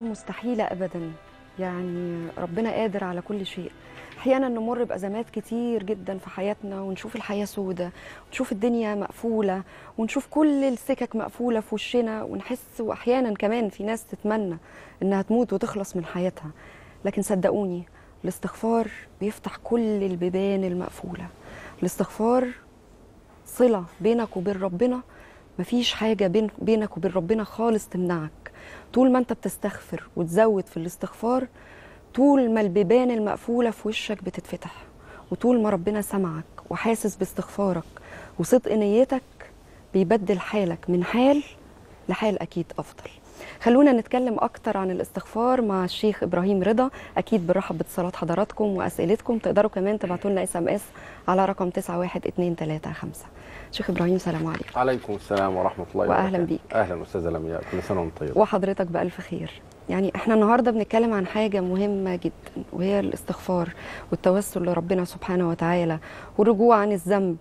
مستحيلة أبدا يعني ربنا قادر على كل شيء أحيانا نمر بأزمات كتير جدا في حياتنا ونشوف الحياة سودة ونشوف الدنيا مقفولة ونشوف كل السكك مقفولة في وشنا ونحس وأحيانا كمان في ناس تتمنى إنها تموت وتخلص من حياتها لكن صدقوني الاستغفار بيفتح كل البيبان المقفولة الاستغفار صلة بينك وبين ربنا مفيش حاجة بين بينك وبين ربنا خالص تمنعك طول ما انت بتستغفر وتزود في الاستغفار طول ما البيبان المقفولة في وشك بتتفتح وطول ما ربنا سمعك وحاسس باستغفارك وصدق نيتك بيبدل حالك من حال لحال أكيد أفضل خلونا نتكلم أكتر عن الاستغفار مع الشيخ إبراهيم رضا أكيد بنرحب باتصالات حضراتكم وأسئلتكم تقدروا كمان تبعتوا لنا اس ام اس على رقم 91235 شيخ إبراهيم سلام عليكم عليكم السلام ورحمة الله وأهلا وبركاته. بيك. أهلا أستاذة لمياء كل سنة وأنت طيب وحضرتك بألف خير يعني احنا النهارده بنتكلم عن حاجة مهمة جدا وهي الاستغفار والتوسل لربنا سبحانه وتعالى والرجوع عن الذنب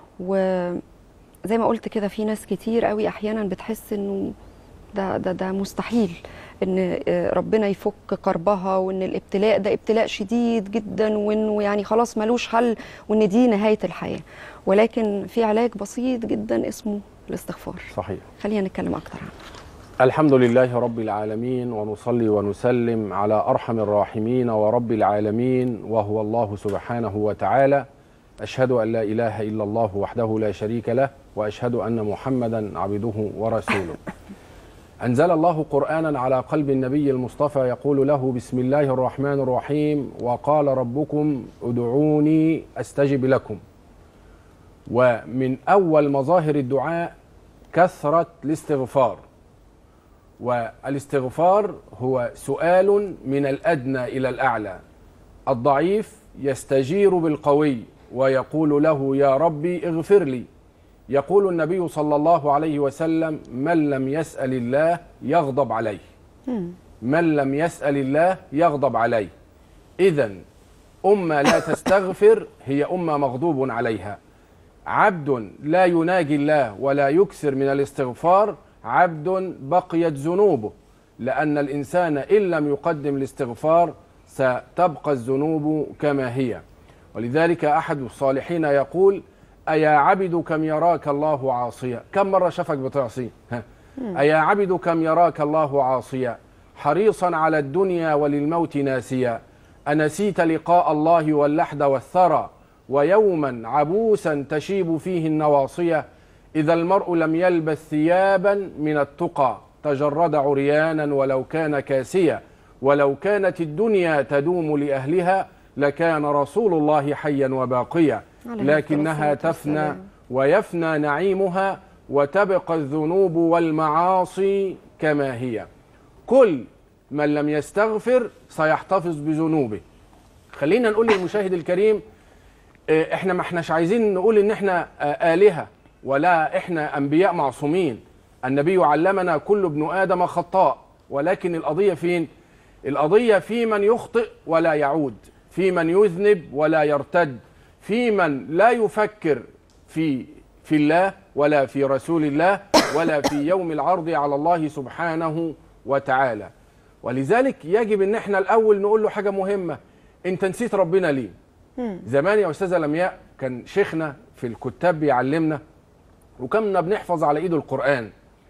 وزي ما قلت كده في ناس كتير قوي احيانا بتحس انه ده ده ده مستحيل ان آه، ربنا يفك كربها وان الابتلاء ده ابتلاء شديد جدا وانه يعني خلاص ملوش حل وان دي نهاية الحياة ولكن في علاج بسيط جدا اسمه الاستغفار صحيح خلينا نتكلم اكتر عنه الحمد لله رب العالمين ونصلي ونسلم على أرحم الراحمين ورب العالمين وهو الله سبحانه وتعالى أشهد أن لا إله إلا الله وحده لا شريك له وأشهد أن محمدا عبده ورسوله أنزل الله قرآنا على قلب النبي المصطفى يقول له بسم الله الرحمن الرحيم وقال ربكم ادعوني أستجب لكم ومن أول مظاهر الدعاء كثرة الاستغفار والاستغفار هو سؤال من الأدنى إلى الأعلى الضعيف يستجير بالقوي ويقول له يا ربي اغفر لي يقول النبي صلى الله عليه وسلم من لم يسأل الله يغضب عليه من لم يسأل الله يغضب عليه إذا أمة لا تستغفر هي أمة مغضوب عليها عبد لا يناجي الله ولا يكثر من الاستغفار عبد بقيت ذنوبه لأن الإنسان إن لم يقدم الاستغفار ستبقى الذنوب كما هي ولذلك أحد الصالحين يقول أيا عبد كم يراك الله عاصيا كم مرة شافك بتعصي ها؟ أيا عبد كم يراك الله عاصيا حريصا على الدنيا وللموت ناسيا أنسيت لقاء الله واللحد والثرى ويوما عبوسا تشيب فيه النواصية إذا المرء لم يلبس ثيابا من التقى تجرد عريانا ولو كان كاسيا ولو كانت الدنيا تدوم لأهلها لكان رسول الله حيا وباقيا عليه لكنها الصلاة تفنى والسلام. ويفنى نعيمها وتبقى الذنوب والمعاصي كما هي كل من لم يستغفر سيحتفظ بذنوبه خلينا نقول للمشاهد الكريم آه، احنا ما احناش عايزين نقول ان احنا آه، آلهة ولا احنا انبياء معصومين النبي علمنا كل ابن ادم خطاء ولكن القضية فين القضية في من يخطئ ولا يعود في من يذنب ولا يرتد في من لا يفكر في في الله ولا في رسول الله ولا في يوم العرض على الله سبحانه وتعالى ولذلك يجب ان احنا الاول نقول له حاجة مهمة انت نسيت ربنا ليه زمان يا استاذه لمياء كان شيخنا في الكتاب بيعلمنا وكنا بنحفظ على ايده القران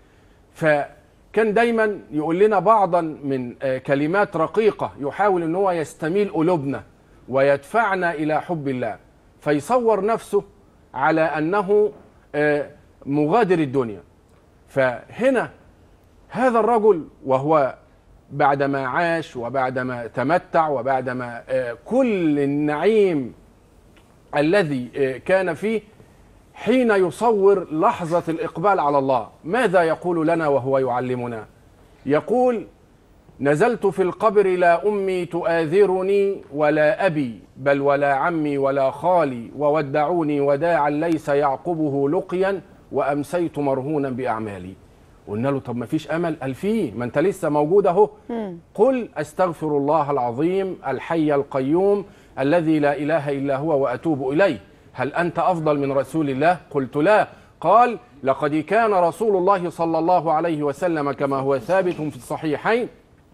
فكان دايما يقول لنا بعضا من آه، كلمات رقيقه يحاول ان هو يستميل قلوبنا ويدفعنا الى حب الله فيصور نفسه على انه آه، مغادر الدنيا فهنا هذا الرجل وهو بعدما عاش وبعدما تمتع وبعدما آه، كل النعيم الذي آه، كان فيه حين يصور لحظة الإقبال على الله ماذا يقول لنا وهو يعلمنا يقول نزلت في القبر لا أمي تؤاذرني ولا أبي بل ولا عمي ولا خالي وودعوني وداعا ليس يعقبه لقيا وأمسيت مرهونا بأعمالي قلنا له طب ما فيش امل قال فيه ما انت لسه موجود اهو قل استغفر الله العظيم الحي القيوم الذي لا اله الا هو واتوب اليه هل انت افضل من رسول الله قلت لا قال لقد كان رسول الله صلى الله عليه وسلم كما هو ثابت في الصحيحين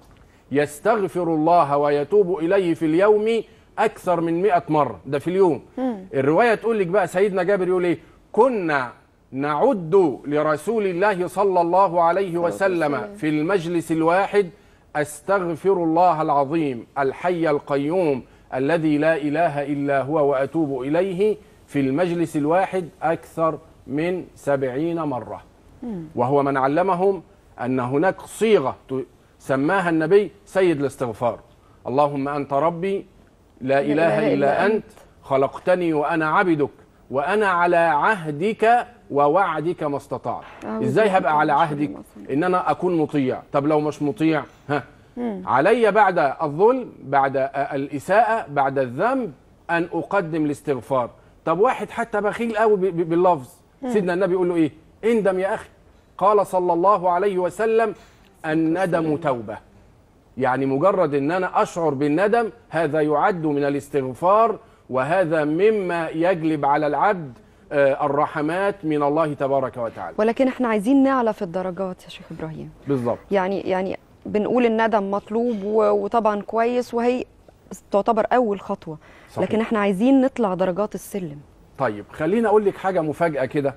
يستغفر الله ويتوب إليه في اليوم أكثر من مئة مرة ده في اليوم الرواية تقول لك بقى سيدنا جابر يقول إيه كنا نعد لرسول الله صلى الله عليه وسلم في المجلس الواحد أستغفر الله العظيم الحي القيوم الذي لا إله إلا هو وأتوب إليه في المجلس الواحد أكثر من سبعين مرة وهو من علمهم أن هناك صيغة ت- سماها النبي سيد الاستغفار اللهم أنت ربي لا إله إلا أنت خلقتني وأنا عبدك وأنا على عهدك ووعدك ما استطعت أعوذ إزاي بالله هبقى على من شر عهدك ما صنعت. إن أنا أكون مطيع طب لو مش مطيع ها علي بعد الظلم بعد الإساءة بعد الذنب أن أقدم الاستغفار طب واحد حتى بخيل قوي ب- ب- باللفظ سيدنا النبي يقول له إيه اندم يا أخي قال صلى الله عليه وسلم الندم توبة يعني مجرد ان انا اشعر بالندم هذا يعد من الاستغفار وهذا مما يجلب على العبد آه، الرحمات من الله تبارك وتعالى ولكن احنا عايزين نعلى في الدرجات يا شيخ ابراهيم بالظبط يعني يعني بنقول الندم مطلوب و- وطبعا كويس وهي تعتبر اول خطوه صحيح. لكن احنا عايزين نطلع درجات السلم طيب خليني اقول لك حاجه مفاجاه كده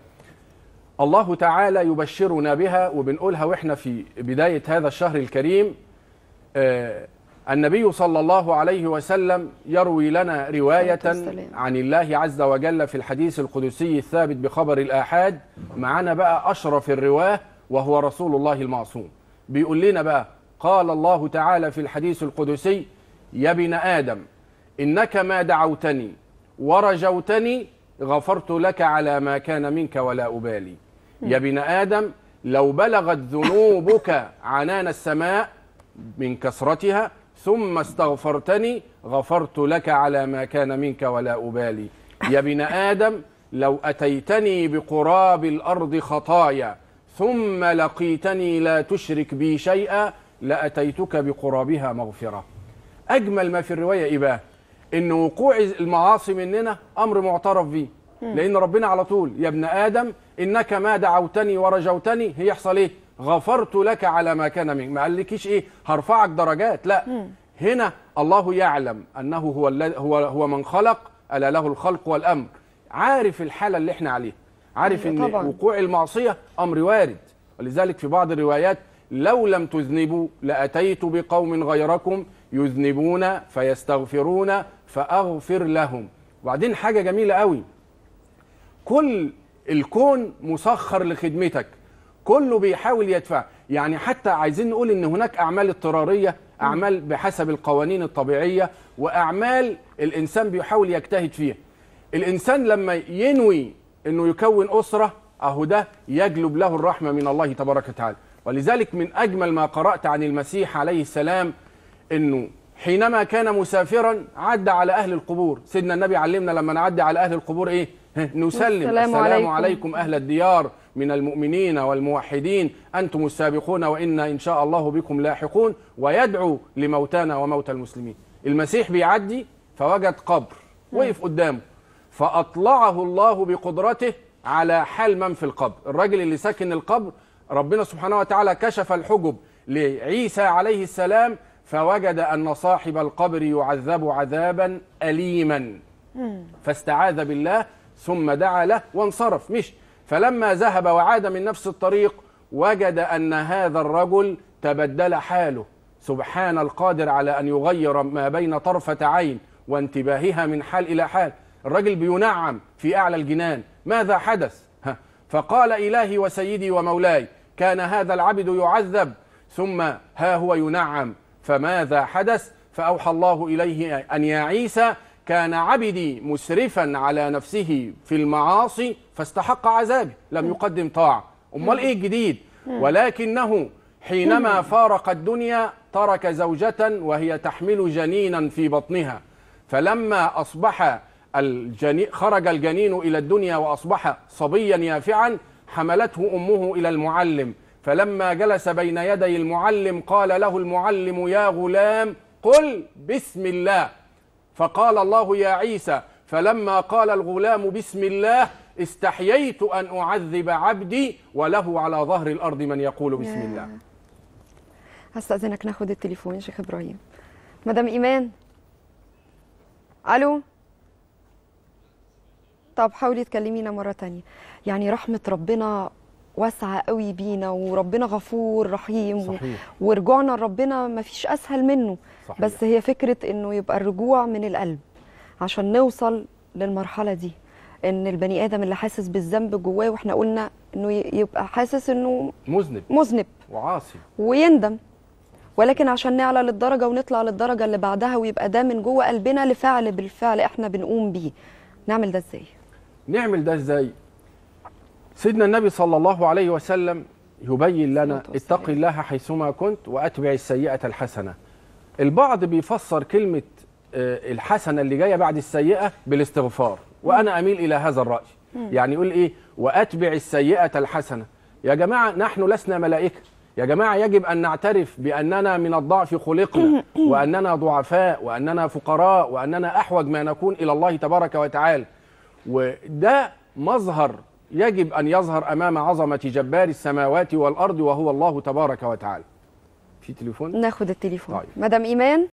الله تعالى يبشرنا بها وبنقولها واحنا في بدايه هذا الشهر الكريم آه، النبي صلى الله عليه وسلم يروي لنا روايه الصلاة والسلام. عن الله عز وجل في الحديث القدسي الثابت بخبر الآحاد معنا بقى أشرف الرواه وهو رسول الله المعصوم بيقول لنا بقى قال الله تعالى في الحديث القدسي يا ابن آدم إنك ما دعوتني ورجوتني غفرت لك على ما كان منك ولا أبالي يا ابن آدم لو بلغت ذنوبك عنان السماء من كثرتها ثم استغفرتني غفرت لك على ما كان منك ولا أبالي يا ابن آدم لو أتيتني بقراب الأرض خطايا ثم لقيتني لا تشرك بي شيئا لأتيتك بقرابها مغفرة أجمل ما في الرواية إيه بقى؟ إن وقوع المعاصي مننا أمر معترف به لأن ربنا على طول يا ابن آدم إنك ما دعوتني ورجوتني هيحصل إيه؟ غفرت لك على ما كان منك ما قالكيش إيه هرفعك درجات لا هنا الله يعلم أنه هو الذي- هو هو من خلق ألا له الخلق والأمر عارف الحالة اللي احنا عليها عارف أيوة ان طبعاً. وقوع المعصية أمر وارد ولذلك في بعض الروايات لو لم تذنبوا لأتيت بقوم غيركم يذنبون فيستغفرون فأغفر لهم وبعدين حاجة جميلة قوي كل الكون مسخر لخدمتك كله بيحاول يدفع يعني حتى عايزين نقول ان هناك اعمال اضطراريه اعمال بحسب القوانين الطبيعيه واعمال الانسان بيحاول يجتهد فيها الانسان لما ينوي انه يكون اسره اهو ده يجلب له الرحمه من الله تبارك وتعالى ولذلك من اجمل ما قرات عن المسيح عليه السلام انه حينما كان مسافرا عدى على اهل القبور سيدنا النبي علمنا لما نعدي على اهل القبور ايه ها، نسلم السلام السلام عليكم. عليكم اهل الديار من المؤمنين والموحدين انتم السابقون وانا ان شاء الله بكم لاحقون ويدعو لموتانا وموتى المسلمين المسيح بيعدي فوجد قبر وقف قدامه فاطلعه الله بقدرته على حال من في القبر الراجل اللي ساكن القبر ربنا سبحانه وتعالى كشف الحجب لعيسى عليه السلام فوجد ان صاحب القبر يعذب عذابا اليما فاستعاذ بالله ثم دعا له وانصرف مش فلما ذهب وعاد من نفس الطريق وجد ان هذا الرجل تبدل حاله سبحان القادر على ان يغير ما بين طرفه عين وانتباهها من حال الى حال الرجل بينعم في اعلى الجنان ماذا حدث ها فقال الهي وسيدي ومولاي كان هذا العبد يعذب ثم ها هو ينعم فماذا حدث فأوحى الله إليه أن يا عيسى كان عبدي مسرفا على نفسه في المعاصي فاستحق عذابه لم يقدم طاعة أمال إيه الجديد ولكنه حينما فارق الدنيا ترك زوجة وهي تحمل جنينا في بطنها فلما أصبح الجني خرج الجنين إلى الدنيا وأصبح صبيا يافعا حملته أمه إلى المعلم فلما جلس بين يدي المعلم قال له المعلم يا غلام قل بسم الله فقال الله يا عيسى فلما قال الغلام بسم الله استحييت أن أعذب عبدي وله على ظهر الأرض من يقول بسم الله هستأذنك ناخد التليفون يا شيخ ابراهيم مدام ايمان الو طب حاولي تكلمينا مرة تانية يعني رحمة ربنا واسعة قوي بينا وربنا غفور رحيم و- صحيح ورجوعنا لربنا مفيش اسهل منه صحيح بس هي فكرة انه يبقى الرجوع من القلب عشان نوصل للمرحلة دي ان البني ادم اللي حاسس بالذنب جواه واحنا قلنا انه ي- يبقى حاسس انه مذنب مذنب وعاصي ويندم ولكن عشان نعلى للدرجة ونطلع للدرجة اللي بعدها ويبقى ده من جوه قلبنا لفعل بالفعل احنا بنقوم بيه نعمل ده ازاي نعمل ده ازاي سيدنا النبي صلى الله عليه وسلم يبين لنا الصلاة والسلام. اتق الله حيثما كنت واتبع السيئه الحسنه البعض بيفسر كلمه آه، الحسنه اللي جايه بعد السيئه بالاستغفار وانا اميل الى هذا الراي يعني يقول ايه واتبع السيئه الحسنه يا جماعه نحن لسنا ملائكه يا جماعه يجب ان نعترف باننا من الضعف خلقنا واننا ضعفاء واننا فقراء واننا احوج ما نكون الى الله تبارك وتعالى وده مظهر يجب ان يظهر امام عظمه جبار السماوات والارض وهو الله تبارك وتعالى في تليفون ناخد التليفون طيب. مدام ايمان